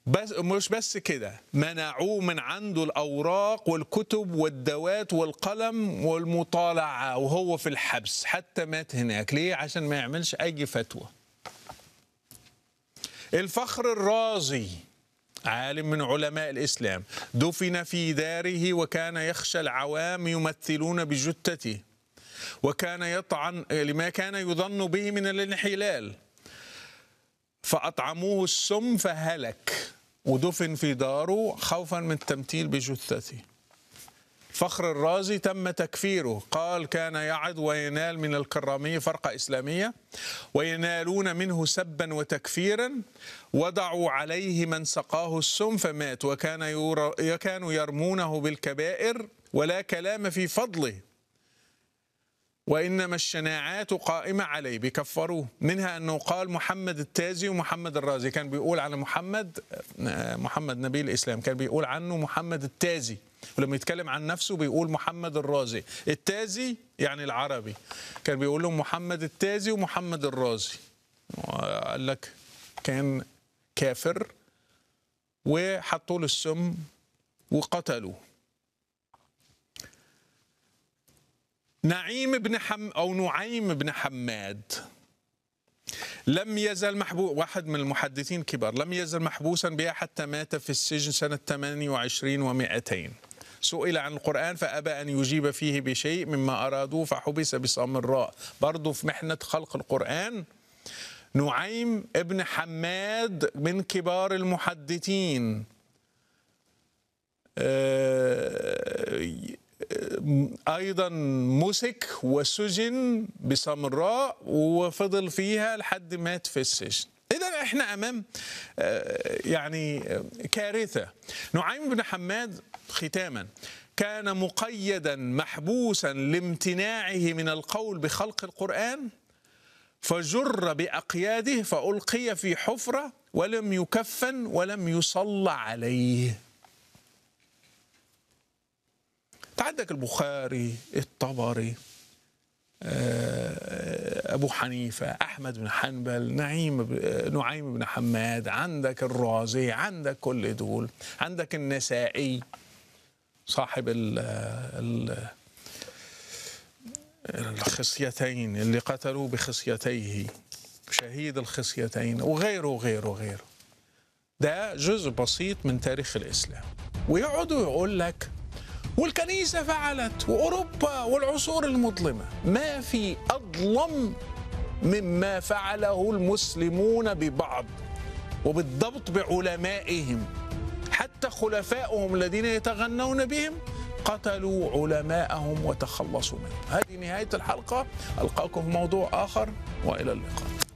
بس مش بس كده منعوه من عنده الاوراق والكتب والدوات والقلم والمطالعه وهو في الحبس حتى مات هناك ليه عشان ما يعملش اي فتوى الفخر الرازي عالم من علماء الاسلام دفن في داره وكان يخشى العوام يمثلون بجثته وكان يطعن لما كان يظن به من الانحلال فأطعموه السم فهلك ودفن في داره خوفا من التمثيل بجثته فخر الرازي تم تكفيره قال كان يعد وينال من الكرامية فرقة إسلامية وينالون منه سبا وتكفيرا وضعوا عليه من سقاه السم فمات وكان يور... كانوا يرمونه بالكبائر ولا كلام في فضله وإنما الشناعات قائمة عليه بيكفروه منها أنه قال محمد التازي ومحمد الرازي كان بيقول على محمد محمد نبي الإسلام كان بيقول عنه محمد التازي ولما يتكلم عن نفسه بيقول محمد الرازي التازي يعني العربي كان بيقول لهم محمد التازي ومحمد الرازي قال لك كان كافر وحطوا له السم وقتلوه نعيم بن حم أو نعيم بن حماد لم يزل محبوس واحد من المحدثين الكبار لم يزل محبوسا بها حتى مات في السجن سنة 28 و200 سئل عن القرآن فأبى أن يجيب فيه بشيء مما أرادوه فحبس بسامراء برضه في محنة خلق القرآن نعيم ابن حماد من كبار المحدثين ايضا مسك وسجن بسامراء وفضل فيها لحد مات في السجن اذا احنا امام يعني كارثه نعيم بن حماد ختاما كان مقيدا محبوسا لامتناعه من القول بخلق القران فجر باقياده فالقي في حفره ولم يكفن ولم يصلى عليه عندك البخاري الطبري ابو حنيفه احمد بن حنبل نعيم نعيم بن حماد عندك الرازي عندك كل دول عندك النسائي صاحب ال ال الخصيتين اللي قتلوا بخصيتيه شهيد الخصيتين وغيره وغيره وغيره ده جزء بسيط من تاريخ الاسلام ويقعدوا يقول لك والكنيسة فعلت وأوروبا والعصور المظلمة ما في أظلم مما فعله المسلمون ببعض وبالضبط بعلمائهم حتى خلفائهم الذين يتغنون بهم قتلوا علماءهم وتخلصوا منهم هذه نهاية الحلقة ألقاكم في موضوع آخر وإلى اللقاء